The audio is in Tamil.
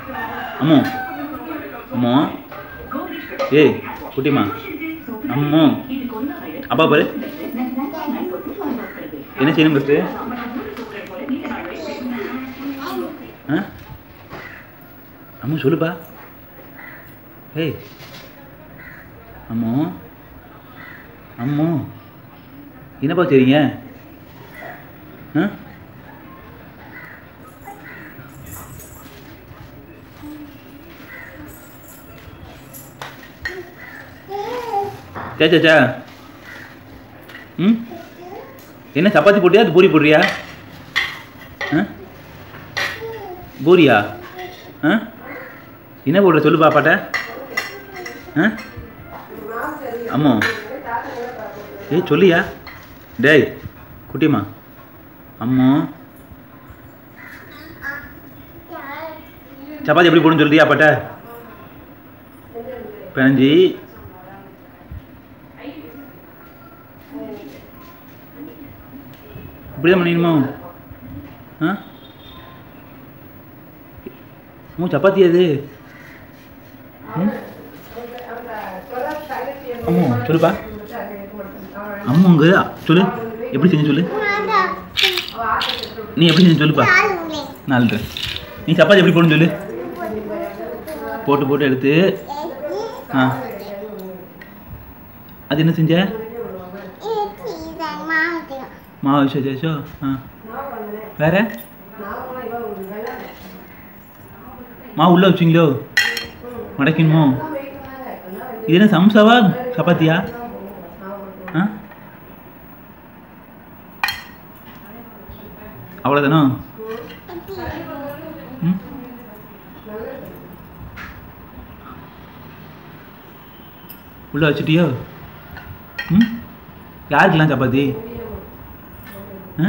அம்மு அம்மு ஏய் குட்டிமா அம்மு அப்பா பாரு என்ன செய்யணும் ஃபஸ்ட்டு ஆ அம்மு சொல்லுப்பா ஏய் அம்மு அம்மு என்னப்பா செய்றீங்க ஆ சே சே சே ம் என்ன சப்பாத்தி போட்டியா அது பூரி போடுறியா ஆ பூரியா ஆ என்ன போடுற சொல்லு பாப்பாட்ட ஆ அம்மோ ஏய் சொல்லியா டேய் குட்டிமா அம்மோ சப்பாத்தி எப்படி போடுன்னு சொல்றியா அப்பாட்ட பிணைஞ்சி இப்படிதான் பண்ணிடணுமோ ஆ மூ சப்பாத்தி அது ம்? அம்மோ சொல்லுப்பா அம்மாங்க சொல்லு எப்படி செஞ்சு சொல்லு நீ எப்படி செஞ்சு சொல்லுப்பா நாலு நீ சப்பாத்தி எப்படி போடணும் சொல்லு போட்டு போட்டு எடுத்து ஆ அது என்ன செஞ்ச மாவு வச்சு வச்சாச்சோ ஆ வேற மாவு உள்ள வச்சிங்களோ மடக்கணுமோ இது என்ன சம்சாவா சப்பாத்தியா ஆ அவ்வளோதானோ ம் உள்ள வச்சுட்டியோ ம் யாருக்கெல்லாம் சப்பாத்தி ஆ